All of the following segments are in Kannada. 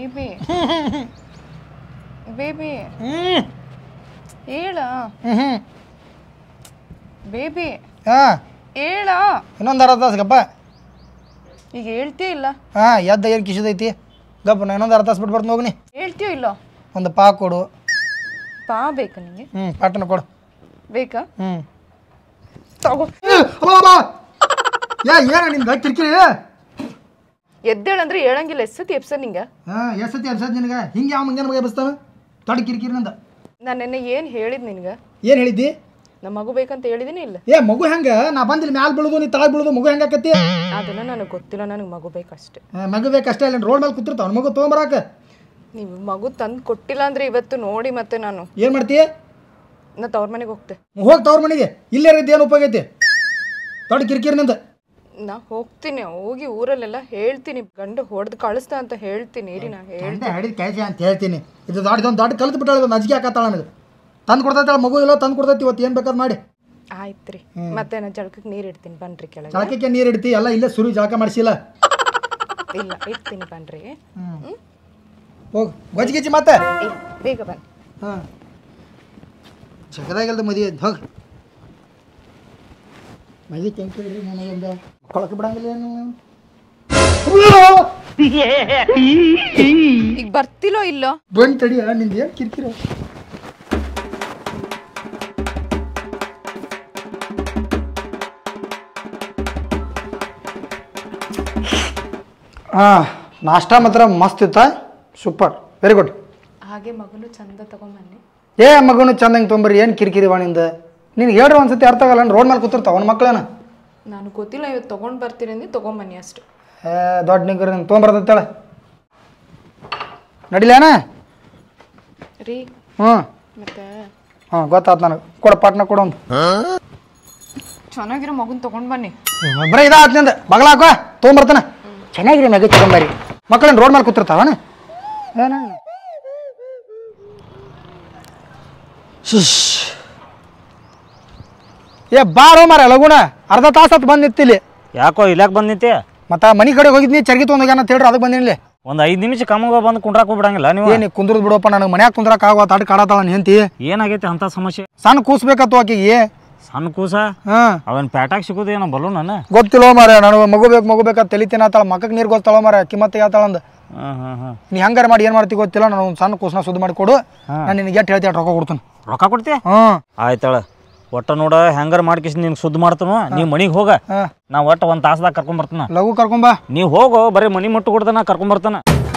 ಬೇಬಿ ಬೇಬಿ ಹ್ಮ್ ಹೇಳ ಹ್ಮ್ ಬೇಬಿ ಹಾಂ ಹೇಳ ಇನ್ನೊಂದು ಅರ್ಧ ತಾಸು ಗಪ್ಪ ಈಗ ಹೇಳ್ತೀಯ ಇಲ್ಲ ಹಾಂ ಎದ್ದ ಏನು ಕಿಶದೈತಿ ಗಪ್ಪ ನಾ ಇನ್ನೊಂದು ಅರ್ಧ ತಾಸು ಬಿಟ್ಟು ಬರ್ತೀನಿ ಹೋಗ್ನಿ ಹೇಳ್ತೀಯೋ ಇಲ್ಲೋ ಒಂದು ಪಾ ಕೊಡು ಪಾ ಬೇಕಾ ನಿಂಗೆ ಹ್ಞೂ ಪಾಟನ ಕೊಡು ಬೇಕಾ ಹ್ಞೂ ತಗೋ ಯಾ ಏನ ನಿಮ್ಗೆ ಕಿರಿಕಿರಿ ಎದ್ದೇಳಂದ್ರೆ ಹೇಳಂಗಿಲ್ಲ ಎස්සತಿ ಎಪ್ಸ ನಿಂಗೆ ಹಾಂ ಎಷ್ಟು ಸತಿ ಎಬ್ಸದ್ ನಿನಗೆ ಹಿಂಗೆ ಯಾವ ಮುಂಜಾನೆ ಬಗ್ಗೆ ಎಬ್ಸ್ತಾವ ದೊಡ್ಡ ಕಿರಿಕಿರಿ ನಂದ ನಾನು ನಿನ್ನೆ ಏನು ಹೇಳಿದ್ ನಿನ್ಗೆ ಏನು ಹೇಳಿದ್ದಿ ನಮ್ಮ ಮಗು ಬೇಕಂತ ಹೇಳಿದೀನಿ ಇಲ್ಲ ಏ ಮಗು ಹೆಂಗೆ ನಾ ಬಂದಿಲ್ಲ ಮ್ಯಾಲ ಬೀಳುದು ನೀ ತಳ ಬೀಳುದು ಮಗು ಹೆಂಗೆ ಆಕತಿ ಅದೆಲ್ಲ ನನಗೆ ಗೊತ್ತಿಲ್ಲ ನನಗೆ ಮಗು ಬೇಕಷ್ಟೆ ಆ, ಮಗು ಬೇಕಷ್ಟೇ ಇಲ್ಲ ರೋಡ್ ಮೇಲೆ ಕೂತಿರ್ತಾವ ಮಗು ತೊಗೊಂಬರಾಕ ನೀವು ಮಗು ತಂದು ಕೊಟ್ಟಿಲ್ಲ ಅಂದ್ರೆ ಇವತ್ತು ನೋಡಿ ಮತ್ತೆ ನಾನು ಏನು ಮಾಡ್ತಿ ನಾ ತವ್ರ ಮನೆಗೆ ಹೋಗ್ತೆ ಹೋಗಿ ತವ್ರ ಮನೆಗೆ ಇಲ್ಲೇ ರೀತಿ ಏನು ಉಪಯೋಗ ಐತಿ ದೊಡ್ಡ ಕಿರಿಕಿರಿ ನಿಂದ ನಾ ಹೋಗ್ತೀನಿ ಹೋಗಿ ಊರಲ್ಲೆಲ್ಲ ಹೇಳ್ತೀನಿ ಗಂಡು ಹೊಡೆದು ಕಳಿಸ್ತಾ ಅಂತ ಹೇಳ್ತೀನಿ ಇರಿ ನಾ ಹೇಳಿ ಗಂಡ ಹಿಡಿದು ಕಳಿಸಿ ಅಂತ ಹೇಳ್ತೀನಿ ಇದು ದೊಡ್ಡದೊಂದು ದೊಡ್ಡ ಕಲ್ತು ಬಿಟ್ಟಾಳ ಒಂದು ಅಜ್ಜಿಗೆ ಹಾಕತ್ತಾಳ ನನಗೆ ತಂದು ಕೊಡ್ತೈತಾಳ ಮಗು ಇಲ್ಲ ತಂದು ಕೊಡ್ತೈತಿ ಇವತ್ತು ಏನು ಬೇಕಾದ್ ಮಾಡಿ ಆಯ್ತು ರೀ ಮತ್ತೆ ನಾನು ಜಳಕಕ್ಕೆ ನೀರು ಇಡ್ತೀನಿ ಬನ್ರಿ ಕೆಳಗೆ ಜಳಕಕ್ಕೆ ನೀರು ಇಡ್ತಿ ಎಲ್ಲ ಇಲ್ಲೇ ಸುರು ಜಳಕ ಮಾಡಿಸಿಲ್ಲ ಇಲ್ಲ ಇಡ್ತೀನಿ ಬನ್ರಿ ಹೋಗು ಗೊಜ್ಜಿ ಗಿಜ್ಜಿ ಮತ್ತೆ ಏ, ಬೇಗ ಬನ್ನಿ ಹಾಂ ಜಗದಾಗಲ್ದ ಮದುವೆ ಹೋಗಿ ಮದುವೆ ಕೆಂಪು ನನಗೊಂದು ಮಕ್ಕಳಕ್ಕೆ ಬಿಡಂಗಿಲ್ಲ ಏನು ಈಗ ಬರ್ತಿಲೋ ಇಲ್ಲೋ ಬಂದು ತಡಿಯ ನಿಂದು ಏನು ಕಿರಿಕಿರಿ ಹಾಂ ನಾಷ್ಟ ಮಾತ್ರ ಮಸ್ತ್ ಇತ್ತ ಸೂಪರ್ ವೆರಿ ಗುಡ್ ಹಾಗೆ ಮಗನು ಚಂದ ತಗೊಂಬನ್ನಿ ಏ ಮಗನು ಚಂದಂಗೆ ತೊಂಬರಿ ಏನು ಕಿರಿಕಿರಿ ವಾಣಿಂದ ನೀನು ಹೇಳ್ರಿ ಒಂದ್ಸತಿ ಅರ್ಥ ಆಗಲ್ಲ ರೋಡ್ ಮೇಲೆ ಕೂತಿರ್ತಾವ ಅವ್ನ ಮಕ್ಳೇನ ನಾನು ಗೊತ್ತಿಲ್ಲ ಇವತ್ತು ತೊಗೊಂಡು ಬರ್ತೀನಿ ಅಂದ್ರೆ ತೊಗೊಂಬನ್ನಿ ಅಷ್ಟು ಏ ದೊಡ್ಡ ನಿಗ್ರಿ ನೀನು ತೊಗೊಂಬರ್ತೇಳ ನಡಿಲೇನ ರೀ ಹ್ಞೂ ಮತ್ತೆ ಹಾಂ ಗೊತ್ತಾಯ್ತು ನನಗೆ ಕೊಡ ಪಾಟ್ನ ಕೊಡೊಂದು ಚೆನ್ನಾಗಿರೋ ಮಗುನ್ ತೊಗೊಂಡು ಬನ್ನಿ ಬರೀ ಇದಾತ್ ನಿಂದ ಬಗಲ ಹಾಕೋ ತೊಗೊಂಬರ್ತಾನೆ ಚೆನ್ನಾಗಿರಿ ಮ್ಯಾಗ ತಗೊಂಬರಿ ಮಕ್ಕಳನ್ನ ರೋಡ್ ಮೇಲೆ ಕೂತಿರ್ತಾವನ ಏನ ಶಿಶ್ ಏ ಬಾರೋ ಮಾರ ಲಗುಣ ಅರ್ಧ ತಾಸು ಹತ್ತು ಬಂದು ನಿಂತಿಲ್ಲಿ ಯಾಕೋ ಇಲ್ಯಾಕೆ ಬಂದಿತ್ತೆ ಮತ್ತು ಮನೆ ಕಡೆ ಹೋಗಿದ್ನಿ ಚರ್ಗಿ ತೊಗೊಂಡೋಗ್ಯಾನ ಅಂತ ಹೇಳ್ರಿ ಅದಕ್ಕೆ ಬಂದಿನಿ ಒಂದು ಐದು ನಿಮಿಷ ಕಮ್ಮಗ ಬಂದು ಕುಂಡ್ರಾಕ್ ಹೋಗ್ಬಿಡಂಗಿಲ್ಲ ನೀವು ಏನು ಕುಂದ್ರದ್ ಬಿಡಪ್ಪ ನನಗೆ ಮನ್ಯಾಗ ಕುಂದ್ರಕ್ಕೆ ಆಗೋ ತಾಟ್ ಕಾಡತಾಳ ನೀ ಹೆಂತಿ ಏನಾಗೈತೆ ಅಂತ ಸಮಸ್ಯೆ ಸಣ್ಣ ಕೂಸ್ಬೇಕತ್ತು ಆಕಿಗೆ ಸಣ್ಣ ಕೂಸ ಹಾಂ ಅವನ್ ಪ್ಯಾಟಾಕ್ ಸಿಗೋದು ಏನೋ ಬಲು ನಾನು ಗೊತ್ತಿಲ್ಲ ಮಾರ ನಾನು ಮಗು ಬೇಕು ಮಗು ಬೇಕಂತ ತಲೆ ತಿನ್ನತ್ತಾಳ ಮಕ್ಕಕ್ಕೆ ನೀರು ಗೊತ್ತಾಳ ಮಾರ ಕಿಮ್ಮತ್ತೆ ಹೇಳ್ತಾಳಂದ ಹಾಂ ಹಾಂ ಹಾಂ ನೀ ಹಂಗಾರ ಮಾಡಿ ಏನು ಮಾಡ್ತಿ ಗೊತ್ತಿಲ್ಲ ನಾನು ಒಂದು ಸಣ್ಣ ಕೂಸನ ಸುದ್ದಿ ಮಾಡಿ ಕೊಡು ನಾನು ನಿನಗೆ ಎಷ್ಟು ಹೇಳ್ತೀನಿ ರೊಕ್ಕ ಕೊಡ್ತೀನಿ ರೊಕ್ಕ ಕೊಡ್ತಿ ಹ್ಞೂ ಆಯ್ತಾಳ ಒಟ್ಟ ನೋಡ ಹೆಂಗಾರ ಮಾಡ್ಕಿಸ್ ನಿನ್ ಸುದ್ದಿ ಮಾಡ್ತಾನು ನೀ ಮನಿಗೆ ಹೋಗ ಹಾಂ ನಾ ಒಟ್ಟ ಒಂದು ತಾಸ್ದಾಗ ಕರ್ಕೊಂಬರ್ತಾನ ಲಘು ಕರ್ಕೊಂಬಾ ನೀವು ಹೋಗೋ ಬರೀ ಮನಿ ಮುಟ್ಟು ಕೊಡ್ತಾನ ಕರ್ಕೊಂಬರ್ತಾನ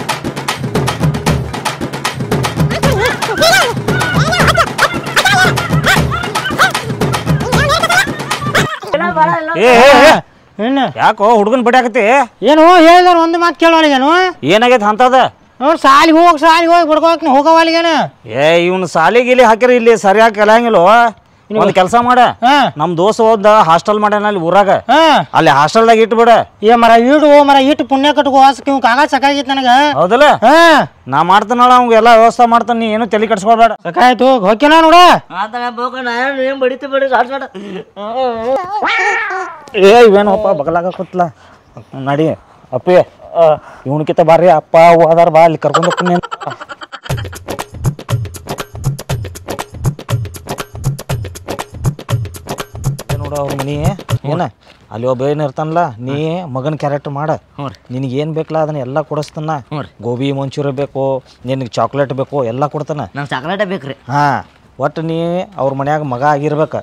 ಏ ಏ, ಏ, ಏನು ಯಾಕೋ ಹುಡುಗನ್ ಬಡಿಯಾಕತಿ ಏನು ಹೇಳಿದಾರ ಒಂದು ಮಾತು ಕೇಳೋಳಿಗೇನು ಏನಾಗೈತೆ ಅಂತದ ಅವ್ನು ಸಾಲಿಗೆ ಹೋಗಿ ಸಾಲಿಗೆ ಹೋಗಿ ಬಿಡ್ಕೋಕ್ ಹೋಗೋವಲ್ಲಿಗೇನು ಏ ಇವ್ನು ಸಾಲಿಗೆ ಇಲ್ಲಿ ಹಾಕಿರಿ ಇಲ್ಲಿ ಸರಿಯಾಗಿ ಕಲಿಯಂಗಿಲ್ಲ ಒಂದು ಕೆಲಸ ಮಾಡ ಹಾಂ ನಮ್ ದೋಸ್ತ ಹೋದ ಹಾಸ್ಟೆಲ್ ಮಾಡ್ಯಾನ ಅಲ್ಲಿ ಊರಾಗ ಹಾಂ ಅಲ್ಲಿ ಹಾಸ್ಟೆಲ್ದಾಗ ಇಟ್ಬಿಡ ಏ ಮರ ಇಡು ಮರ ಇಟ್ಟು ಪುಣ್ಯ ಕಟ್ಕೋ ವಾಸಕ್ಕೆ ಇವ್ ಕಾಗ ಸಾಕಾಗಿತ್ತು ನನಗೆ ಹೌದಲ್ಲ ಹಾಂ ನಾ ಮಾಡ್ತಾನಳ ಅವ್ಗೆ ಎಲ್ಲ ವ್ಯವಸ್ಥೆ ಮಾಡ್ತಾನ ನೀ ಏನು ತಲೆ ಕಟ್ಸ್ಕೊಳ್ಬೇಡ ಸಾಕಾಯ್ತು ಹೋಗ್ಯಾನ ನೋಡ ಏ ಇವೇನಪ್ಪ ಬಗಲಾಗ ಕೂತ್ಲ ನಡಿ ಅಪ್ಪಿ ಇವನಕಿತ ಬಾರಿ ಅಪ್ಪ ಅವ್ವ ಅದಾರ ಬಾ ಅಲ್ಲಿ ಕರ್ಕೊಂಡು ಹೋಗ್ತೀನಿ ನೋಡು ಅವ್ರ ಮನಿ ಏನ ಅಲ್ಲಿ ಒಬ್ಬ ಏನ್ ಇರ್ತಾನಲ್ಲ ನೀ ಮಗನ ಕ್ಯಾರೆಕ್ಟರ್ ಮಾಡ ನಿನಗೆ ಏನ್ ಬೇಕಲ್ಲ ಅದನ್ನ ಎಲ್ಲ ಕೊಡಿಸ್ತಾನ ಗೋಬಿ ಮಂಚೂರಿ ಬೇಕು ನಿನಗೆ ಚಾಕ್ಲೇಟ್ ಬೇಕು ಎಲ್ಲ ಕೊಡ್ತಾನ ನಂಗೆ ಚಾಕ್ಲೇಟೇ ಬೇಕ್ರಿ ಹಾ ಒಟ್ಟು ನೀ ಅವ್ರ ಮನ್ಯಾಗ ಮಗ ಆಗಿರ್ಬೇಕ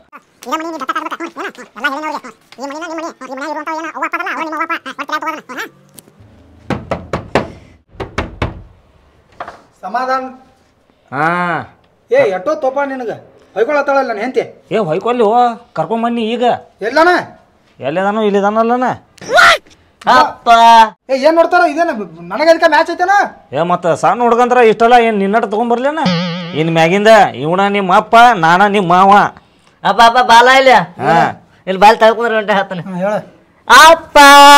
ಸಮಾಧಾನ ಹಾ ಏ ಎಷ್ಟೋ ತೋಪ ನಿನಗೆ ಹೊಯ್ಕೊಳತ್ತಾಳಲ್ಲ ನಾನು ಹೆಂತಿ ಏ ಹೊಯ್ಕೊಲ್ಲಿ ಹೋ ಕರ್ಕೊಂಬನ್ನಿ ಈಗ ಎಲ್ಲಾನ ಎಲ್ಲಿದಾನು ಇಲ್ಲಿದಾನಲ್ಲನ ಅಪ್ಪ ಏ ಏನು ನೋಡ್ತಾರ ಇದೇನ ನನಗೆ ಅದಕ್ಕೆ ಮ್ಯಾಚ್ ಐತೆನ ಏ ಮತ್ತ ಸಣ್ಣ ಹುಡ್ಗಂದ್ರ ಇಷ್ಟಲ್ಲ ಏನ್ ನಿನ್ನಟ ತಗೊಂಬರ್ಲೇನ ಇನ್ ಮ್ಯಾಗಿಂದ ಇವನ ನಿಮ್ಮ ಅಪ್ಪ ನಾನ ನಿಮ್ಮ ಮಾವ ಅಪ್ಪ ಅಪ್ಪ ಬಾಲ ಇಲ್ಲ ಇಲ್ಲಿ ಬಾಲ್ ತಳ್ಕೊಂಡ್ರೆ ಗಂಟೆ ಹಾಕ್ತಾನೆ ಹೇಳ ಅಪ್ಪ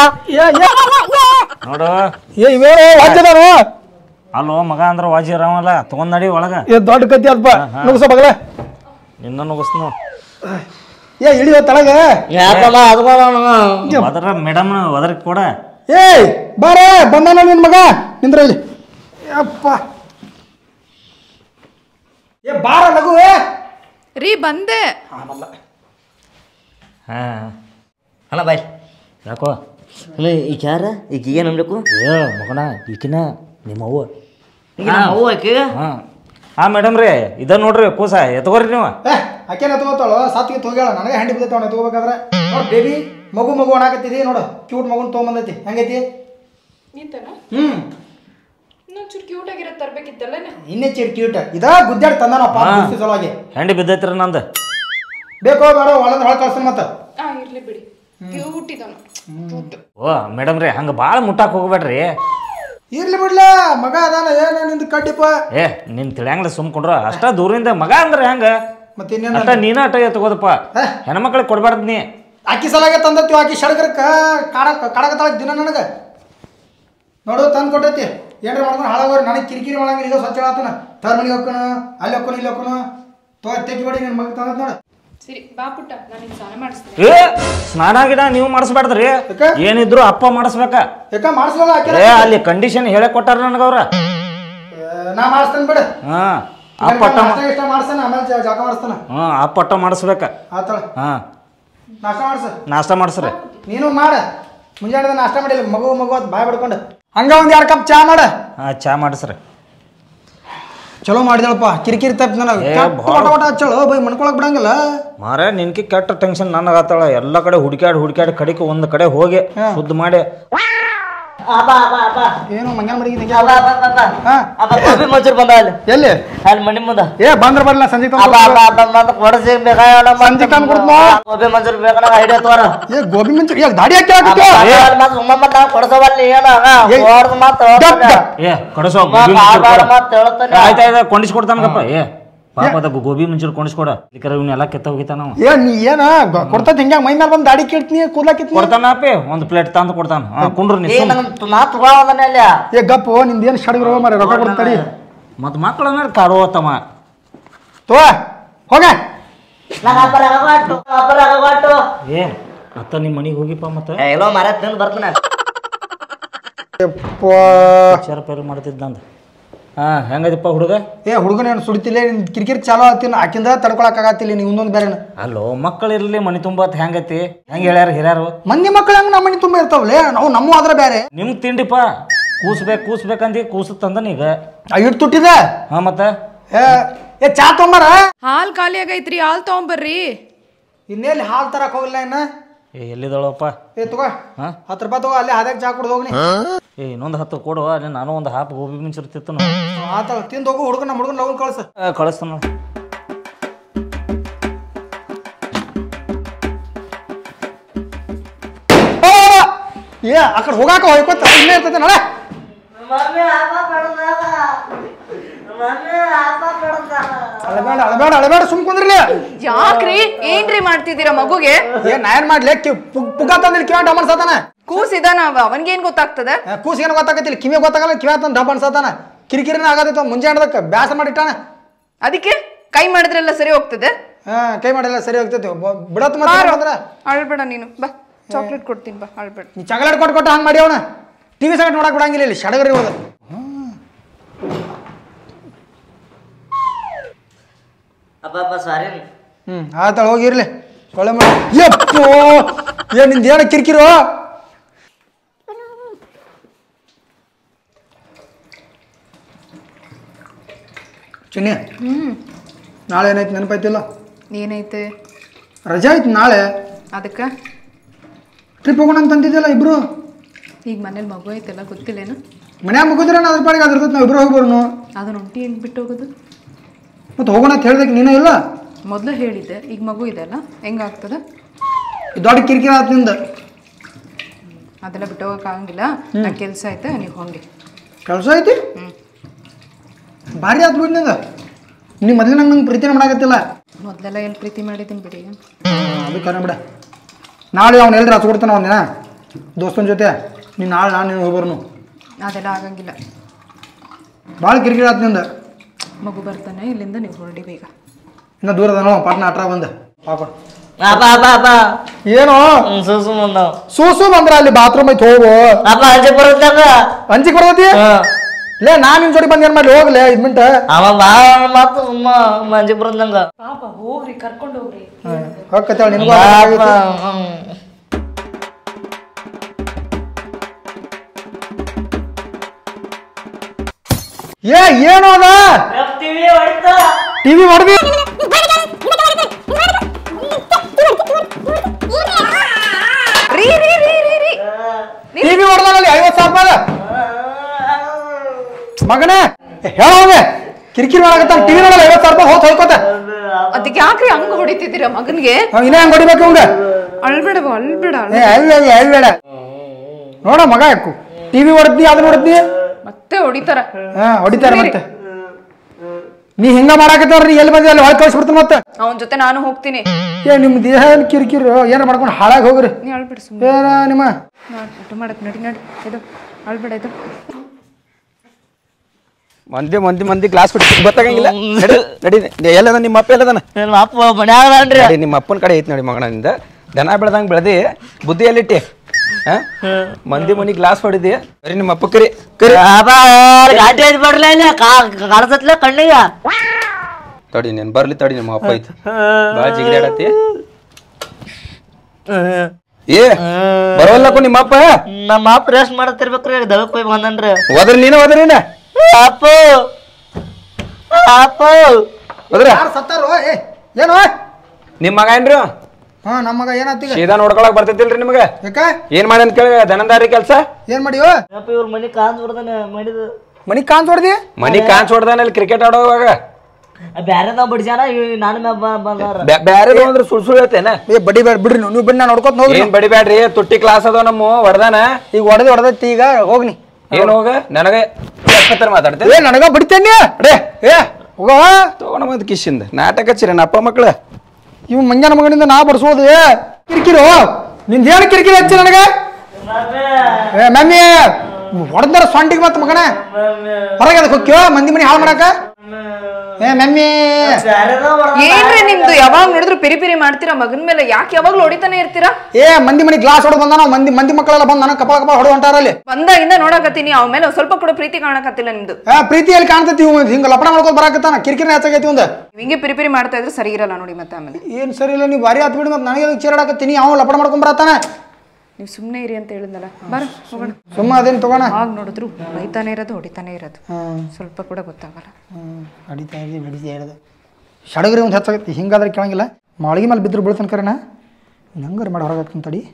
ನೋಡು ಏ ಇವೇನು ವಾಜ್ಯದಾನು ಅಲ್ಲೋ ಮಗ ಅಂದ್ರ ವಾಜಿರವಲ್ಲ ತಗೊಂಡ್ ನಡಿ ಒಳಗ ಏ ದೊಡ್ಡ ಕತ್ತಿ ಅದಪ್ಪ ನುಗ್ಸ ಬಗಲ ನಿನ್ನ ನುಗ್ಸ್ನು ಏ ಇಳಿಯೋ ತಳಗ ಯಾಕಮ್ಮ ಅದು ಅದ್ರ ಮೇಡಮ್ ಒದರ್ ಕೊಡ ಏಯ್ ಬಾರ ಬಂದಾನ ನಿನ್ ಮಗ ನಿಂದ್ರ ಇಲ್ಲಿ ಅಪ್ಪ ಏ ಬಾರ ಲಘು ಏ ರೀ ಬಂದೆ ಆಮಲ್ಲ ಹಾಂ ಅಣ್ಣ ಬಾಯ್ ಯಾಕೋ ಅಲ್ಲ ಈಗ ಯಾರ ಈಗ ಏನು ಅನ್ಬೇಕು ಏ ಮಗನ ಈಕಿನ ನಿಮ್ಮ ಅವ್ವ ಈಗ ನಮ್ಮ ಅವ್ವ ಆಕಿ ಹಾಂ ಹಾಂ ಮೇಡಮ್ ರೀ ಇದ ನೋಡ್ರಿ ಕೂಸ ಎತ್ಕೋರಿ ನೀವು ಏ ಆಕೆನ ತಗೋತಾಳು ಸಾತ್ಗೆ ಹೋಗ್ಯಾಳ ನನಗೆ ಹಂಡಿ ಬಿದ್ದೈತೆ ತಗೋಬೇಕಾದ್ರೆ ನೋಡ್ ಬೇಬಿ ಮಗು ಮಗು ಅಣಾಕತ್ತಿದಿ ನೋಡು ಕ್ಯೂಟ್ ಮಗುನ್ ತೊಗೊಂಬಂದೈತಿ ಹೆಂಗೈತಿ ಹ್ಮ್ ಇನ್ನೊಂಚೂರು ಕ್ಯೂಟ್ ಆಗಿರೋದು ತರ್ಬೇಕಿತ್ತಲ್ಲ ಇನ್ನೇ ಚಿರ್ ಕ್ಯೂಟ್ ಇದ ಗುದ್ದಾಡಿ ತಂದಾನಪ್ಪ ಹಾ. ದೋಸ್ತಿ ಸಲುವಾಗಿ ಹೆಂಡಿ ಬಿದ್ದೈತ್ರಿ ನಂದು ಬೇಕೋ ಬೇಡ ಒಳಂದ್ ಹೊಳ ಕಳ್ಸನ್ ಮತ್ತ ಆ ಇರ್ಲಿ ಬಿಡಿ ಕ್ಯೂಟ್ ಇದಾನು ಓ ಮೇಡಮ್ ರೀ ಹಂಗೆ ಭಾಳ ಮುಟ್ಟಾಕ್ ಹೋಗ್ಬೇಡ್ರಿ ಇರ್ಲಿ ಬಿಡ್ಲ ಮಗ ಅದಾನ ಏನ ನಿಂದು ಕಡ್ಡಿಪ್ಪ ಏ ನಿನ್ ತಿಳಿಯಂಗಿಲ್ಲ ಸುಮ್ಕೊಂಡ್ರ ಅಷ್ಟ ದೂರಿಂದ ಮಗ ಅಂದ್ರೆ ಹೆಂಗ ಮತ್ತೆ ಇನ್ನೇನ ಅಷ್ಟ ನೀನ ಅಟ ಎತ್ಕೋದಪ್ಪ ಹೇ. ಹೆಣ್ಮಕ್ಳಿಗೆ ಕೊಡ್ಬಾರ್ದು ನೀ ಆಕಿ ಸಲಾಗೆ ತಂದತ್ತಿ ಆಕಿ ಸಡಗರಕ್ಕ ಕಾಡಕ್ ಕಾಡಕತ್ತಾಳ ದಿನ ನನಗೆ ನೋಡು ತಂದು ಕೊಟ್ಟೈತಿ ಏನ್ರ ಮಾಡ್ಕೊಂಡು ಹಾಳಾಗೋರಿ ನನಗೆ ಕಿರಿಕಿರಿ ಮಾಡಂಗಿಲ್ಲ ಈಗ ಸ್ವಚ್ಛ ಆತನ ತರ್ ಮನೆಗೆ ಹೋಗ್ಕಣ ಅಲ್ಲಿ ಹೋಗ್ಕೊನು ಇಲ್ಲಿ ಹೋಗ್ಕೊನು ತೋ ತೆಗಿ ಬಿಡಿ ನಿನ್ನ ಮಗ ತಂದತ್ ನೋಡು ಸರಿ ಬಾ ಪುಟ್ಟ ನಾನು ಈಗ ಸ್ನಾನ ಮಾಡಿಸ್ತೀನಿ ಏ ಸ್ನಾನ ಗಿಡ ನೀವು ಮಾಡಿಸ್ಬೇಡ್ದ್ರಿ ಯಾಕ? ಏನಿದ್ರು ಅಪ್ಪ ಮಾಡಿಸ್ಬೇಕ ಯಾಕ ಮಾಡಿಸ್ಲಲ್ಲ ಆಕಿ ಏ ಅಲ್ಲಿ ಕಂಡೀಷನ್ ಹೇಳೇ ಕೊಟ್ಟಾರ ನನಗವ್ರ ನಾ ಮಾಡಿಸ್ತೇನೆ ಬಿಡು ಹಾ ಅಪ್ಪ ಅಟ್ಟ ನಾಷ್ಟ ಇಷ್ಟ ಮಾಡಿಸ್ತಾನೆ ಆಮೇಲೆ ಜ- ಜಳಕ ಮಾಡಿಸ್ತಾನ ಹಾ ಅಪ್ಪ ಅಟ್ಟ ಮಾಡಿಸ್ಬೇಕ ಆತಾಳ ಹಾ ನಾಷ್ಟ ಮಾಡ್ಸ ನಾಷ್ಟ ಮಾಡಿಸ್ರಿ ನೀನು ಮಾಡ ಮುಂಜಾನೆ ನಾಷ್ಟ ಮಾಡಿಲ್ಲ ಮಗು ಮಗು ಅಂತ ಬಾಯ್ ಬಡ್ಕೊಂಡು ಹಂಗ ಒಂದ್ ಎರಡು ಕಪ್ ಚಾ ಮಾಡ ಹಾ ಚಾ ಮಾಡಿಸ್ರಿ ಚಲೋ ಮಾಡಿದಳಪ್ಪ ಕಿರಿಕಿರಿ ತಪ್ಪಿ ನನಗೆ ಏ, ಕೆಟ್ಟ ಭಾಳ- ಒಟ ಒಟ ಹಚ್ಚಳು ಬೈ ಮಣ್ಕೊಳಕ್ ಬಿಡಂಗಿಲ್ಲ ಮಾರ ನಿನ್ಕಿ ಕೆಟ್ಟ ಟೆನ್ಷನ್ ನನಗಾತಾಳ ಎಲ್ಲ ಕಡೆ ಹುಡುಕ್ಯಾಡಿ ಹುಡುಕ್ಯಾಡಿ ಕಡೆಗೆ ಒಂದ್ ಕಡೆ ಹೋಗಿ ಶುದ್ಧ ಮಾಡಿ ಅಬ್ಬ ಅಬ್ಬ ಅಬ್ಬ ಏನು ಮಂಗ್ಯಾನ ಮಡಿಗೆ ಅಬ್ಬ ಅಬ್ಬ ಅಬ್ಬ ಅಬ್ಬ ಹಾ ಅಬ್ಬ ಗೋಬಿ ಮಂಚೂರಿ ಬಂದ ಅಲ್ಲಿ ಎಲ್ಲಿ ಅಲ್ಲಿ ಮನೆ ಮುಂದ ಏ ಬಂದ್ರ ಬರ್ಲ ಸಂಜೆ ಅಬ್ಬ ಅಬ್ಬ ಅಬ್ಬ ಮತ್ತೆ ಕೊಡಸಿ ಬೇಕಾಗಲ್ಲ ಸಂಜೆ ತಂದ್ ಕೊಡ್ತ್ನೋ? ಗೋಬಿ ಮಂಚೂರಿ ಬೇಕಲ್ಲ ಐಡಿಯಾ ತೋರ ಏ ಗೋಬಿ ಮಂಚೂರಿ ಯಾಕೆ ದಾಡಿ ಹಾಕಿ ಹಾಕತ್ತೆ ಮತ್ತೆ ಸುಮ್ಮ ನಾವು ಕೊಡ್ಸವಲ್ಲಿ ಏನ ಏ, ಹೊಡ್ದು ಮತ್ತೆ ಗಪ್ ಗಪ್. ಏ ಕಡಸೋ ಸುಮ್ಮ ಬಾಳ ಮತ್ತೆ ಹೇಳ್ತಾನೆ ಆಯ್ತಾಯ್ತ ಕೊಂಡಿಸ್ಕೊಡ್ತಾನಗಪ್ಪ ಏ ಪಾಪ ಅದ ಗೋಬಿ ಮುಂಚೂರು ಕೊಂಡಿಸ್ಕೊಡ ಇಲ್ಲಿಕರ ಇವನ್ನೆಲ್ಲ ಕೆತ್ತ ಹೋಗಿತಾನ ಅವ. ಏ ನೀ ಏನ ಕೊಡ್ತೈತಿ ಹಿಂಗ ಮೈ ಮೇಲೆ ಬಂದು ದಾಡಿ ಕೇಳ್ತೀನಿ ಕೂದ್ಲಾಕಿತ್ನಿ ಕೊಡ್ತಾನ ಅಪ್ಪಿ ಒಂದ್ ಪ್ಲೇಟ್ ತಂದು ಕೊಡ್ತಾನ ಹಾ ಕುಂಡ್ರು ನೀ ಏ ನಂಗೆ ನಾ ತಗೋದನೆ ಅಲ್ಲಿ ಏ ಗಪ್ಪು ನಿಂದ ಏನು ಶಡಗ್ರ ಮಾರ ರೊಕ್ಕ ಕೊಡ್ತಾಡಿ ಮತ್ ಮಕ್ಕಳ ಮೇಲೆ ಕಾರೋತಮ್ಮ ತೋ ಹೋಗ ನಂಗೆ ಅಬ್ಬರ ಅಗವಾಟು ಅಬ್ಬರ ಅಗವಾಟು ಏ ಅತ್ತ ನಿಮ್ಮ ಮನಿಗೆ ಹೋಗಿಪ್ಪ ಮತ್ತ ಏ ಎಲ್ಲೋ ಮರ ತಿಂದು ಬರ್ತಾನೆ ಯಪ್ಪ. ವಿಚಾರ ಪೇರು ಮಾಡ್ತಿದ್ದಂದ ಹಾ ಹೆಂಗದಿಪ್ಪ ಹುಡುಗ ಏ ಹುಡುಗನ ಏನು ಸುಡಿತಿಲ್ಲ ನಿನ್ ಕಿರಿಕಿರಿ ಚಾಲೋ ಆತಿನ ಆಕಿಂದ ತಡ್ಕೊಳಕ್ ಆಗತ್ತಿಲ್ಲ ನೀವು ಇನ್ನೊಂದು ಬೇರೆ ಅಲ್ಲೋ ಮಕ್ಕಳು ಇರ್ಲಿ ಮನಿ ತುಂಬತ್ ಹೆಂಗತಿ ಹೆಂಗ್ ಹೇಳ್ಯಾರ ಹಿರಿಯರು ಮಂದಿ ಮಕ್ಳು ಹಂಗ ನಮ್ಮ ಮನೆ ತುಂಬ ಇರ್ತಾವಲ್ಲೇ ನಾವು ನಮ್ಮ ಆದ್ರೆ ಬೇರೆ ನಿಮ್ ತಿಂಡಿಪ್ಪ ಕೂಸ್ಬೇಕು ಕೂಸ್ಬೇಕಂದಿ ಕೂಸು ತಂದನ ಈಗ ಆ ಇಟ್ಟು ತುಟ್ಟಿದೆ ಹಾ ಮತ್ತ ಏ ಏ ಚಾ ತೊಂಬಾರ ಹಾಲು ಖಾಲಿ ಆಗೈತ್ರಿ ಹಾಲು ತಗೊಂಬರ್ರಿ ಇನ್ನೆಲ್ಲಿ ಹಾಲು ತರಕ್ ಹೋಗಿಲ್ಲ ಇನ್ನ ಏ ಎಲ್ಲಿದಳಪ್ಪ ಏ ತಗೋ ಹಾ? ಹತ್ತು ರೂಪಾಯಿ ತಗೋ ಅಲ್ಲಿ ಹಾದಾಗ ಚಾ ಕುಡ್ದು ಹೋಗ್ನಿ ಏ ಇನ್ನೊಂದು ಹತ್ತು ಕೊಡು ಅಲ್ಲಿ ನಾನು ಒಂದು ಹಾಪ್ ಗೋಬಿ ಮಿಂಚಿರ್ತಿತ್ತು ಆತ ತಿಂದು ಹೋಗು ಹುಡುಗ ನಮ್ಮ ಹುಡುಗನ ಲಗನ್ ಕಳ್ಸ ಕಳಿಸ್ತಾನ ಏ ಆ ಕಡೆ ಹೋಗಾಕ ಹೋಯ್ಕೋತ ಇಲ್ಲೇ ಇರ್ತೈತೆ ನಾಳೆ ಮಮ್ಮಿ ಅಪ್ಪ ಪಡ್ದಾಗ ಮಮ್ಮಿ ಅಪ್ಪ ಪಡ್ದಾಗ ಅಳಬೇಡ ಅಳಬೇಡ ಅಳಬೇಡ ಸುಮ್ ಕುಂದ್ರಲಿ ಯಾಕ್ರಿ ಏನ್ರಿ ಮಾಡ್ತಿದ್ದೀರಾ ಮಗುಗೆ ಏ ನಾ ಏನ್ ಮಾಡ್ಲಿ ಕಿ ಪುಗ್- ಪುಗ್ಗ ತಂದಿಲ್ಲ ಕಿವ್ಯಾಗ ಡಬ್ ಅನ್ಸತಾನ ಕೂಸಿದಾನ ಅವ ಅವನ್ಗೇನ್ ಗೊತ್ತಾಗ್ತದ ಕೂಸ್ ಏನು ಗೊತ್ತಾಗತ್ತಿಲ್ಲ ಕಿವಿ ಗೊತ್ತಾಗಲ್ಲ ಕಿವ್ಯಾ ತಂದು ಡಬ್ ಅನ್ಸತಾನ ಕಿರಿಕಿರಿನ ಆಗತ್ತೈತ ಮುಂಜಾನದಕ್ಕೆ ಬ್ಯಾಸ ಮಾಡಿಟ್ಟಾನ ಅದಕ್ಕೆ ಕೈ ಮಾಡಿದ್ರೆಲ್ಲ ಸರಿ ಹೋಗ್ತದೆ ಹಾ ಕೈ ಮಾಡಿಲ್ಲ ಸರಿ ಹೋಗ್ತೈತಿ ಬ- ಬಿಡತ್ ಮತ್ತೆ ಅಂದ್ರೆ ಅಳ್ಬೇಡ ನೀನು ಬಾ ಚಾಕ್ಲೇಟ್ ಕೊಡ್ತೀನಿ ಬಾ ಅಳ್ಬೇಡ ನೀ ಚಾಕ್ಲೇಟ್ ಕೊಟ್ಟು ಕೊಟ್ಟು ಹಂಗೆ ಮಾಡಿ ಅವನ ಟಿವಿ ಸಗಟ್ ನೋಡಕ್ ಬಿಡಂಗಿಲ್ಲ ಇಲ್ಲಿ ಸಡಗರಿ ಹೋದ ಅಪ್ಪ ಅಪ್ಪ ಸಾರಿ ಹ್ಮ್ ಆತಾಳ ಹೋಗಿರ್ಲಿ ಒಳ್ಳೆ ಮಾಡಿ ಯಪ್ಪೋ ಏನ್ ನಿಂದ ಏನ ಕಿರಿಕಿರು ಚಿನ್ನಿ ನಾಳೆ ಏನಾಯ್ತು ನೆನಪಾಯ್ತಿಲ್ಲ ಏನೈತೆ ರಜೆ ಆಯ್ತು ನಾಳೆ ಅದಕ್ಕೆ ಟ್ರಿಪ್ ಹೋಗೋಣ ಅಂತ ಅಂತಿದ್ದಿಲ್ಲ ಇಬ್ರು ಈಗ ಮನೇಲಿ ಮಗು ಐತೆಲ್ಲ ಗೊತ್ತಿಲ್ಲೇನು ಮನ್ಯಾಗ ಮುಗಿದ್ರೆ ಅದ್ರ ಪಾಡಿಗೆ ಅದ್ರ ನಾವು ಇಬ್ರು ಹೋಗಿ ಬರೋನು ಅದನ್ನ ಒಂಟಿ ಹೆಂಗ್ ಬಿಟ್ಟು ಹೋಗೋದು ಮತ್ತೆ ಹೋಗೋಣ ಅಂತ ಹೇಳ್ದಕ್ಕೆ ನೀನೇ ಇಲ್ಲ ಮೊದಲು ಹೇಳಿದ್ದೆ ಈಗ ಮಗು ಇದೆ ಅಲ್ಲ ಹೆಂಗಾಗ್ತದ ಇದು ದೊಡ್ಡ ಕಿರಿಕಿರಿ ಆತ್ ನಿಂದ ಅದೆಲ್ಲ ಬಿಟ್ಟು ಹೋಗಕ್ ಆಗಂಗಿಲ್ಲ ನಾ ಕೆಲಸ ಐತೆ ನೀವು ಹೋಗಿ ಕೆಲಸ ಐತಿ ಭಾರಿ ಆತ್ ಬಿಡ್ ನಿಂದ ನೀ ಮೊದ್ಲು ನಂಗೆ ನಂಗೆ ಪ್ರೀತಿನ ಮಾಡಾಕತ್ತಿಲ್ಲ ಮೊದಲೆಲ್ಲ ಎಲ್ಲಿ ಪ್ರೀತಿ ಮಾಡಿದ್ದೀನಿ ಬಿಡಿ ಅದು ಕರೆ ಬಿಡ ನಾಳೆ ಅವ್ನು ಎಲ್ರಿ ಹಚ್ಕೊಡ್ತಾನ ಒಂದಿನ ದೋಸ್ತನ ಜೊತೆ ನೀನು ನಾಳೆ ನಾನು ನೀನು ಹೋಗ್ಬರ್ನು ಅದೆಲ್ಲ ಆಗಂಗಿಲ್ಲ ಭಾಳ ಕಿರಿಕಿರಿ ಆತ್ ನಿಂದ ಮಗು ಬರ್ತಾನೆ ಇಲ್ಲಿಂದ ನೀವು ಹೊರಡಿ ಬೇಗ ಇನ್ನ ದೂರ ಅದ ಪಾಟ್ನ ಅಟ್ರ ಬಂದ ಪಾಪ ಅಪ್ಪ ಅಪ್ಪ ಅಪ್ಪ ಏನೋ ಸುಸು ಮುಂದವ್ ಸೂಸು ಬಂದ್ರ ಅಲ್ಲಿ ಬಾತ್ರೂಮ್ ಐತಿ ಹೋಗು ಅಪ್ಪ ಅಂಜೆ ಬರುತ್ತಾಗ ಅಂಜಿಕ್ ಬರ್ತೈತಿ ಲೇ ನಾನು ನಿನ್ ಜೋಡಿ ಬಂದು ಏನ್ ಮಾಡ್ಲಿ ಹೋಗ್ಲೇ ಐದು ಮಿನಿಟ್ ಅವ ಬಾ ಮತ್ತು ಮಂಜಿ ಬರಂದಂಗ ಪಾಪ ಹೋಗ್ರಿ ಕರ್ಕೊಂಡು ಹೋಗ್ರಿ ಹೋಗ್ಕತ್ತೇಳ ನಿನಗೂ ಪಾಪ, ಅದಾಗೈತಿ. ಹ್ಮ್. ಏ ಏನು ಅದ ಟಿವಿ ಹೊಡ್ದಿ ರೀ ರೀ ರೀ ರೀ ರೀ ಟಿವಿ ಹೊಡ್ದಾನಲ್ಲಿ ಐವತ್ತು ಸಾವಿರ ರೂಪಾಯಿ ಅದ. ಮಗನೇ ಹೇಳೋಗೆ ಕಿರಿಕಿರಿ ಮಾಡಕತ್ತಾನ ಟಿವಿ ನೋಡಲ್ಲ ಐವತ್ತು ಸಾವಿರ ರೂಪಾಯಿ ಹೋತ್ ಹೋಯ್ಕೋತ ಅದಕ್ಕೆ ಯಾಕ್ರಿ ಹಂಗ ಹೊಡಿತಿದ್ದೀರಾ ಮಗನ್ಗೆ ಅವ್ ಇನ್ನೇ ಹಂಗೆ ಹೊಡಿಬೇಕು ಇವಂಗ ಅಳ್ಬೇಡ ಅಳ್ಬೇಡ ಅಳ್- ಏ ಅಲ್ಬೇಡ ಅಲ್ಬೇಡ ನೋಡ ಮಗ ಟಿವಿ ಹೊಡೆದ್ನಿ ಅದನ್ನ ಹೊಡೆದ್ನಿ ಮತ್ತೆ ಹೊಡಿತಾರ ಹಾ ಹೊಡಿತಾರೆ ಮತ್ತೆ ನೀ ಹಿಂಗ ಮಾಡಾಕತ್ತವ್ರಿ ಎಲ್ಲಿ ಬಂದಿ ಅಲ್ಲಿ ಹೊಳ್ ಕಳ್ಸ್ಬಿಡ್ತೀನಿ ಮತ್ತೆ ಅವನ ಜೊತೆ ನಾನು ಹೋಗ್ತೀನಿ ಏ ನಿಮ್ ದೇಹ ಏನ್ ಕಿರಿಕಿರಿ ಏನಾರ ಮಾಡ್ಕೊಂಡು ಹಾಳಾಗಿ ಹೋಗ್ರಿ ನೀ ಅಳ್ಬೇಡ ಸುಮ್ಮನೆ ಏನ ನಿಮ್ಮ ಊಟ ಮಾಡಕ್ ನಡಿ ನಡಿ ಇದು ಅಳ್ಬೇಡ ಇದು ಮಂದಿ ಮಂದಿ ಮಂದಿ ಗ್ಲಾಸ್ ಬಿಟ್ಟು ಗೊತ್ತಾಗಂಗಿಲ್ಲ ನಡಿ ನಡಿ ಎಲ್ಲದ ನಿಮ್ಮ ಅಪ್ಪ ಎಲ್ಲದನ ನಿಮ್ಮ ಅಪ್ಪ ಮನ್ಯಾಗ ಅದಾನ್ರಿ ನಡಿ ನಿಮ್ಮ ಅಪ್ಪನ ಕಡೆ ಐತಿ ನೋಡಿ ಮಗನಿಂದ ದನ ಬೆಳ್ದಂಗ್ ಬೆಳೆದಿ ಬುದ್ಧಿ ಎಲ್ಲಿಟ್ಟಿ ಹಾ ಮಂದಿ ಮನಿ ಗ್ಲಾಸ್ ಹೊಡಿದಿ ಕರಿ ನಿಮ್ಮ ಅಪ್ಪ ಕರಿ ಕರಿ ಬಾಬಾ ಗಾಡಿ ಐತಿ ಬರ್ಲ ಇಲ್ಲ ಕಾಣಸತ್ಲೆ ಕಣ್ಣಿಗ ತಡಿ ನೀನ್ ಬರ್ಲಿ ತಡಿ ನಿಮ್ಮ ಅಪ್ಪ ಐತಿ ಬಾಳ ಜಿಗಿದಾಡತಿ ಏ ಬರೋಲ್ಲಕ್ಕೂ ನಿಮ್ಮ ಅಪ್ಪ ನಮ್ಮ ಅಪ್ಪ ರೆಸ್ಟ್ ಮಾಡತ್ತಿರ್ಬೇಕ್ರಿ ದಳಕ್ ಹೋಗಿ ಬಂದನ್ರಿ ಹೋದ್ರ ನೀನು ಹೋದ್ರ ನೀನ ಅಪ್ಪು ಅಪ್ಪು ಹೋದ್ರ ಯಾರು ಸತ್ತಾರೋ ಏ ಏನು ನಿಮ್ಮ ಮಗ ಏನ್ರಿ ಹಾ ನಮ್ಮ ಮಗ ಏನಾತೀಗ ಸೀದಾ ನೋಡ್ಕೊಳಕ್ ಬರ್ತೈತಿಲ್ರಿ ನಿಮ್ಗೆ ಯಾಕ ಏನ್ ಮಾಡ್ಯಾನ ಕೇಳಿ ದನದಾರಿ ಕೆಲ್ಸ ಏನ್ ಮಾಡಿಯೋ ಅಪ್ಪ ಇವ್ರ ಮನಿ ಕಾಂತ್ ಬಿಡ್ದಾನೆ ಮಾಡಿದ ಮನಿ ಕಾಂತ್ ಹೊಡ್ದಿ ಮನಿ ಕಾನ್ಸ್ ಹೊಡ್ದಾನ ಇಲ್ಲಿ ಕ್ರಿಕೆಟ್ ಆಡೋವಾಗ ಬ್ಯಾರೆ ನಾವ್ ಬಿಡ್ಸ್ಯಾನ ಇವ್ ನಾನು ಮ್ಯಾಗ ಬ- ಬಂದಾರ ಬ್ಯಾರೆ ಅಂದ್ರೆ ಸುಳ್ ಸುಳ್ ಹೇಳ್ತೇನ ಏ ಬಡಿ ಬೇಡ ಬಿಡ್ರಿ ನೀವು ನೀವು ಬಿಡಿ ನಾನು ನೋಡ್ಕೊತ ಹೋಗ್ರಿ ಏನ್ ಬಡಿಬ್ಯಾಡ್ರಿ ತುಟ್ಟಿ ಕ್ಲಾಸ್ ಅದಾವ ನಮ್ಮ ಹೊಡ್ದಾನ ಈಗ ಹೊಡೆದು ಹೊಡೆದೈತಿ ಈಗ ಹೋಗ್ನಿ ಏನ್ ಹೋಗ ನನಗೆ ಎಷ್ಟೊತ್ತರ ಮಾತಾಡ್ತೇನೆ ಏ ನನಗ ಬಿಡ್ತೇನೆ ರೇ ಏ ಹೋಗೋ ತಗೊಂಡ ಬಂದ್ ಕಿಶಿಂದ ನಾಟಕ ಹಚ್ಚಿರ ಅಪ್ಪ ಮಕ್ಳ ಇವ್ ಮಂಜಾನ ಮಗನಿಂದ ನಾ ಬಡ್ಸೋದು ಏ ಕಿರಿಕಿರು ನಿಂದ ಏನು ಕಿರಿಕಿರಿ ಹಚ್ಚಿ ನನಗೆ ಏ ಮಮ್ಮಿ ಹೊಡೆದಾರ ಸೊಂಡಿಗೆ ಮತ್ತ ಮಗನ ಹೊರಗೆ ಅದಕ್ಕೆ ಹೋಗ್ಯೋ ಮಂದಿ ಮನಿ ಹಾಳು ಮಾಡಾಕ ಏ ಮಮ್ಮಿ ಏನ್ರಿ ನಿಮ್ದು ಯಾವಾಗ ನೋಡಿದ್ರು ಪಿರಿ ಪಿರಿ ಮಾಡ್ತೀರಾ ಮಗನ್ ಮೇಲೆ ಯಾಕೆ ಯಾವಾಗ್ಲೂ ಹೊಡಿತಾನೆ ಇರ್ತೀರಾ ಏ ಮಂದಿ ಮನಿ ಗ್ಲಾಸ್ ಹೊಡೆದು ಬಂದಾನ ಮಂದಿ ಮಂದಿ ಮಕ್ಕಳೆಲ್ಲ ಬಂದು ನನಗೆ ಕಪಾಳ ಕಪಾಳ ಹೊಡೆದು ಹೊಂಟಾರ ಅಲ್ಲಿ ಬಂದಾಗಿಂದ ನೋಡಕತ್ತೀನಿ ಅವ ಮೇಲೆ ಒಂದ್ ಸ್ವಲ್ಪ ಕೂಡ ಪ್ರೀತಿ ಕಾಣಕತ್ತಿಲ್ಲ ನಿಮ್ದು ಆ ಪ್ರೀತಿಯಲ್ಲಿ ಕಾಣ್ತೈತಿ ಇವ್ ಹಿಂಗ ಲಪಡ ಮಾಡ್ಕೊಂಡು ಬರಾಕತ್ತಾನ ಕಿರಿಕಿರಿ ಹೆಚ್ಚಾಗೈತಿ ಒಂದ ನೀವ್ ಹಿಂಗೆ ಪಿರಿ ಪಿರಿ ಮಾಡ್ತಾ ಇದ್ರೆ ಸರಿ ಇರಲ್ಲ ನೋಡಿ ಮತ್ತೆ ಆಮೇಲೆ ಏನ್ ಸರಿ ಇಲ್ಲ ನೀವು ಭಾರಿ ಆತ್ ಬಿಡಿ ಮತ್ತೆ ನನಗೆ ಚೇರಾಡಕತ್ತೀನಿ ಅವ ಲಪಡ ಮಾಡ್ಕೊಂಡ್ ಬರತ್ತಾನ ನೀವು ಸುಮ್ಮನೆ ಇರಿ ಅಂತ ಹೇಳಿದ್ನಲ್ಲ ಬರ ಹೋಗೋಣ ಸುಮ್ಮ ಅದೇನ್ ತಗೋಣ ಆಗ ನೋಡಿದ್ರು ಬೈತಾನೆ ಇರೋದು ಹೊಡಿತಾನೆ ಇರೋದು ಸ್ವಲ್ಪ ಕೂಡ ಗೊತ್ತಾಗಲ್ಲ ಹೊಡಿತಾ ಇದ್ದಿ ಹೊಡಿತಾ ಇರೋದು ಸಡಗರಿ ಒಂದು ಹೆಚ್ಚಾಗೈತಿ ಹಿಂಗಾದ್ರೆ ಕೇಳಂಗಿಲ್ಲ ಮಾಳಿಗೆ ಮೇಲೆ ಬಿದ್ರು ಬೀಳ್ತಾನೆ ಕರೆನ ಹಂಗಾರೆ ಮಾಡಿ ಹೊರಗೆ ತಡಿ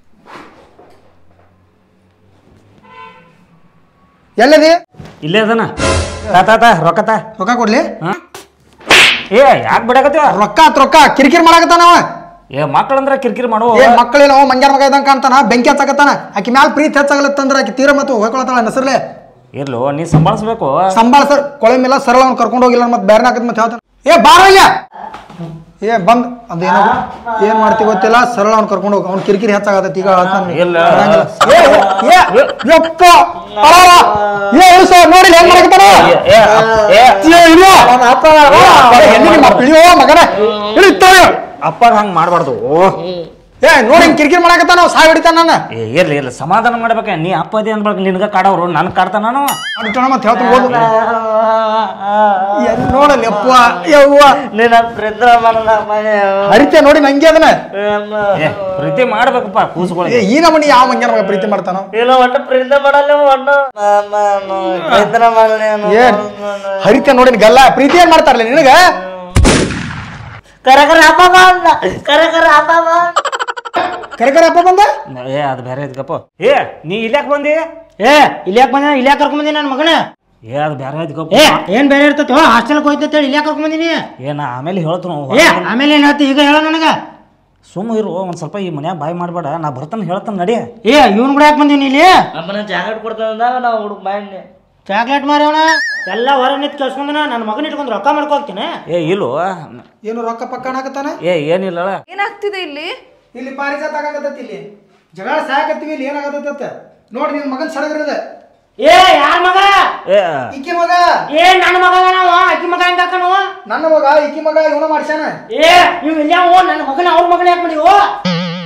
ಎಲ್ಲದಿ ಇಲ್ಲೇ ಅದನ ತಾ ತಾ ತಾ ರೊಕ್ಕ ತಾ ರೊಕ್ಕ ಕೊಡ್ಲಿ ಏ ಯಾಕೆ ಬಿಡಕತ್ತೀವ ರೊಕ್ಕ ಆತ್ ರೊಕ್ಕ ಕಿರಿಕಿರಿ ಮಾಡಕತ್ತಾನ ಅವ ಏ ಮಕ್ಕಳಂದ್ರ ಕಿರಿಕಿರಿ ಮಾಡೋ ಏ ಮಕ್ಕಳೇನೋ ಮಂಗ್ಯಾರ ಮಗ ಇದ್ದಂಗೆ ಕಾಣ್ತಾನ ಬೆಂಕಿ ಹಚ್ಚಕತ್ತಾನ ಆಕಿ ಮ್ಯಾಲ ಪ್ರೀತಿ ಹೆಚ್ಚಾಗಲತ್ತಂದ್ರ ಆಕಿ ತೀರ ಮತ್ತು ಹೋಗ್ಕೊಳತ್ತಾಳ ಹೆಸರ್ಲೆ ಇರ್ಲು ನೀ ಸಂಭಾಳಿಸ್ಬೇಕು ಸಂಬಾಳ ಸರ್ ಕೊಳೆ ಮೇಲೆ ಸರಳ ಅವ್ನು ಕರ್ಕೊಂಡು ಹೋಗಿಲ್ಲ ಮತ್ತೆ ಬೇರೆ ಹಾಕತ್ ಮತ್ತೆ ಹೇಳ್ತಾನೆ ಏ ಬಾರಯ್ಯ ಏ ಬಂದ್ ಅದೇನೋ ಏನ್ ಮಾಡ್ತಿ ಗೊತ್ತಿಲ್ಲ ಸರಳ ಅವ್ನು ಕರ್ಕೊಂಡು ಹೋಗಿ ಅವ್ನು ಕಿರಿಕಿರಿ ಹೆಚ್ಚಾಗತ್ತೈತಿ ಈಗ ಹೇಳ್ತಾನೆ. ಇಲ್ಲ. ಬರಂಗಿಲ್ಲ. ಏ, ಏ, ಏ, ಯಪ್ಪ ಅಳವ. ಏ ಇಳಿಸು, ನೋಡಿ ಹೆಂಗ್ ಮಾಡಕತ್ತಾನ ಏ, ಇಳಿಯೋ. ಏ, ಎಲ್ಲಿ ನಿಮ್ಮ ಅಪ್ಪ? ಇಳಿಯೋ ಮಗನೇ ಇಳಿತಾನೆ ಅಪ್ಪ ಹಂಗೆ ಮಾಡಬಾರ್ದು ಏ ನೋಡಿ ಹಿಂಗ್ ಕಿರಿಕಿರಿ ಮಾಡಕತ್ತಾನ ಸಾಯ್ ಹೊಡಿತಾನ ನನ್ನ ಏ ಇರ್ಲಿ ಇರ್ಲಿ ಸಮಾಧಾನ ಮಾಡ್ಬೇಕ ನೀ ಅಪ್ಪ ಅದೇ ಅನ್ಬೇಕು ನಿನ್ಗ ಕಾಡವ್ರು ನನ್ ಕಾಡ್ತಾನ ನಾವು ಅಡಿತಾನ ಮತ್ತೆ ಹೇಳ್ತಾನೆ ಹೋಗು ಎಲ್ಲಿ ನೋಡಲ್ಲ ಯಪ್ಪ ಯವ್ವ ನಿನ್ನ ಪ್ರಿದ್ರ ಮಾಡಲ್ಲ ಮನೆ ಹರಿತೆ ನೋಡಿ ನಂಗೆ ಅದನ್ನ ಏ ಪ್ರೀತಿ ಮಾಡ್ಬೇಕಪ್ಪ ಕೂಸ್ಗಳಿಗೆ ಏ ಈ ನಮನಿ ಯಾವ ಮಂಗ್ಯಾನ ಮಗ ಪ್ರೀತಿ ಮಾಡ್ತಾನೋ ಇಲ್ಲ ಒಟ್ಟು ಪ್ರೀತ ಮಾಡಲ್ಲ ಒಟ್ಟು ಪ್ರೀತರ ಮಾಡಲ್ಲ ಏನ್ ಹರಿತೆ ನೋಡಿ ಗಲ್ಲ ಪ್ರೀತಿ ಏನ್ ಮಾಡ್ತಾರಲ್ಲ ನಿನಗ ಕರ ಕರ ಹಬ್ಬ ಬಂದ ಕರ ಕರ ಹಬ್ಬ ಬಂದ ಕರೆ ಕರೆ ಅಪ್ಪ ಬಂದ ಏ ಅದು ಬೇರೆ ಐತ್ಕಪ್ಪ ಏ ನೀ ಇಲ್ಯಾಕ್ ಬಂದಿ ಏ ಇಲ್ಯಾಕ್ ಬಂದ ಇಲ್ಯಾಕ್ ಕರ್ಕೊಂಡ್ ಬಂದಿ ನನ್ನ ಮಗನ ಏ ಅದು ಬೇರೆ ಐತ್ಕಪ್ಪ ಏ ಏನ್ ಬೇರೆ ಇರ್ತೈತಿ ಹಾಸ್ಟೆಲ್ಗೆ ಹೋಯ್ತೈತೆ ಹೇಳಿ ಇಲ್ಯಾಕ್ ಕರ್ಕೊಂಡ್ ಬಂದಿನಿ ಏ ನಾ ಆಮೇಲೆ ಹೇಳ್ತು ಏ ಆಮೇಲೆ ಏನ್ ಹೇಳ್ತಿ ಈಗ ಹೇಳ ನನಗ ಸುಮ್ಮ ಇರು ಒಂದ್ ಸ್ವಲ್ಪ ಈ ಮನ್ಯಾಗ ಬಾಯ್ ಮಾಡ್ಬೇಡ ನಾ ಬರ್ತಾನೆ ಹೇಳ್ತಾನೆ ನಡಿ ಏ ಇವ್ನ್ ಕೂಡ ಯಾಕೆ ಬಂದೀನಿ ಇಲ್ಲಿ ಅಮ್ಮನ ಜಾಕೆಟ್ ಕೊಡ್ತಾನಂದಾಗ ನಾವು ಹುಡುಗ ಮಾಡಿ ಚಾಕ್ಲೇಟ್ ಮಾರವಣ ಎಲ್ಲ ಹೊರ ನಿಂತ್ ಕಳ್ಸ್ಕೊಂಡನ ನನ್ನ ಮಗನ ಇಟ್ಕೊಂಡು ರೊಕ್ಕ ಮಾಡ್ಕೊಳ್ತೀನಿ ಏ ಇಲ್ಲು ಏನು ರೊಕ್ಕ ಪಕ್ಕ ಹಾಕತ್ತಾನ ಏ ಏನಿಲ್ಲ ಏನಾಗ್ತಿದೆ ಇಲ್ಲಿ ಇಲ್ಲಿ ಪಾರಿಜಾತ ಆಗತ್ತೈತಿ ಇಲ್ಲಿ ಜಗಳ ಸಾಕತ್ತೀವಿ ಇಲ್ಲಿ ಏನಾಗತ್ತ ನೋಡಿ ನಿನ್ ಮಗನ್ ಸಡಗರದ ಏ ಯಾರ ಮಗ ಏ ಇಕ್ಕಿ ಮಗ ಏ ನನ್ನ ಮಗ ನಾವು ಅಕ್ಕಿ ಮಗ ಹೆಂಗ ಹಾಕನು ನನ್ನ ಮಗ ಇಕ್ಕಿ ಮಗ ಇವನ ಮಾಡ್ಸ್ಯಾನ ಏ ನೀವು ಇಲ್ಯಾವ ನನ್ನ ಮಗನ ಅವ್ರ ಮಗನ ಯಾಕೆ ಮಾಡಿವು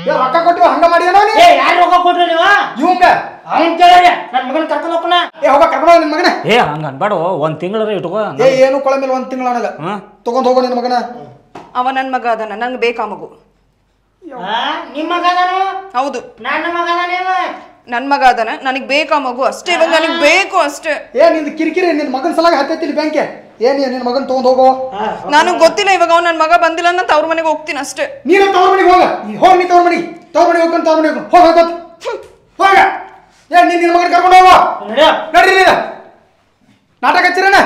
ಏ ರೊಕ್ಕ ಕೊಟ್ಟಿವ ಹಂಗ ಮಾಡಿಯನ ನೀ ಏ ಯಾರು ರೊಕ್ಕ ಕೊಟ್ರಿ ನೀವು ಇವಂಗ ಅವನ್ ಕೇಳ್ರಿ ನನ್ನ ಮಗನ ಕರ್ಕೊಂಡು ಹೋಗ್ತಾನ ಏ ಹೋಗ ಕರ್ಕೊಂಡು ಹೋಗ್ ನಿನ್ ಮಗನ ಏ ಹಂಗ ಅನ್ಬೇಡ ಒಂದ್ ತಿಂಗಳ ಇಟ್ಕೋ ಏ ಏನು ಕೊಳಮಿಲ್ಲ ಒಂದ್ ತಿಂಗಳ ನನಗ ಹ್ಮ್ ತಗೊಂಡ್ ಹೋಗೋ ನಿನ್ ಮಗನ ಅವ ನನ್ನ ಮಗ ಅದನ್ನ ನಂಗೆ ಬೇಕಾ ಮಗು ಆ, ನಿಮ್ಮ ಮಗ ಅದಾನು ಹೌದು ನನ್ನ ಮಗ ಅದಾನೇವ ನನ್ನ ಮಗ ಅದನ್ನ ನನಗೆ ಬೇಕಾ ಮಗು ಅಷ್ಟೇ ಇವಾಗ ನನಗೆ ಬೇಕು ಅಷ್ಟೇ ಏ ನಿಂದು ಕಿರಿಕಿರಿ ನಿನ್ ಮಗನ ಸಲಾಗ ಹತ್ತೈತಿ ಇಲ್ಲಿ ಬ್ಯಾಂಕೆ ಏನ್ ನಿನ್ ಮಗನ್ ತಗೊಂಡ್ ಹೋಗೋ ನನಗೆ ಗೊತ್ತಿಲ್ಲ ಇವಾಗ ಅವ್ನು ನನ್ನ ಮಗ ಬಂದಿಲ್ಲ ಅಂತ ಅವ್ರ ಮನೆಗೆ ಹೋಗ್ತೀನಿ ಅಷ್ಟೇ ನೀನು ತವ್ರ ಮನೆಗೆ ಹೋಗ ನೀ ಹೋಗ್ ನೀ ತವ್ರ ಮನೆಗೆ ತವ್ರ ಮನೆಗೆ ಹೋಗ್ಕೊಂಡು ತವ್ರ ಮನೆಗೆ ಹೋಗ ಹೋಗ ಹೋಗ ಏ ನೀನ್ ನಿನ್ ಮಗನ ಕರ್ಕೊಂಡು ಹೋಗೋ ನಡ್ಯೋ. ನಡ್ರಿ ನೀನು ನಾಟಕ ಹಚ್ಚಿರಣ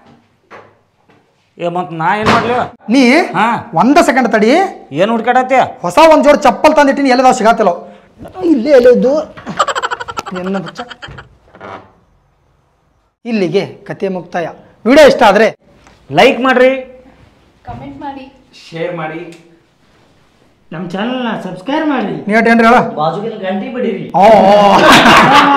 ಏ ಮತ್ ನಾ ಏನ್ ಮಾಡ್ಲಿ ನೀ ಹಾ ಒಂದ ಸೆಕೆಂಡ್ ತಡಿ ಏನ್ ಹುಡ್ಕಾಡತ್ತಿ ಹೊಸ ಒಂದ್ ಜೋಡಿ ಚಪ್ಪಲ್ ತಂದಿಟ್ಟಿನಿ ಎಲ್ಲದಾವ್ ಸಿಗತ್ತಿಲ್ಲ ಇಲ್ಲೇ ಎಲ್ಲೇ ಇದ್ದು ನಿನ್ನ ಬಚ್ಚ ಇಲ್ಲಿಗೆ ಕತೆ ಮುಕ್ತಾಯ ವಿಡಿಯೋ ಇಷ್ಟ ಆದ್ರೆ ಲೈಕ್ ಮಾಡ್ರಿ ಕಮೆಂಟ್ ಮಾಡಿ ಶೇರ್ ಮಾಡಿ ನಮ್ಮ ಚಾನಲ್ನ ಸಬ್ಸ್ಕ್ರೈಬ್ ಮಾಡಿ ನೀಟ್ ಏನ್ರಿ ಹೇಳ ಬಾಜುಗಿನ ಗಂಟಿ ಬಿಡಿರಿ ಓ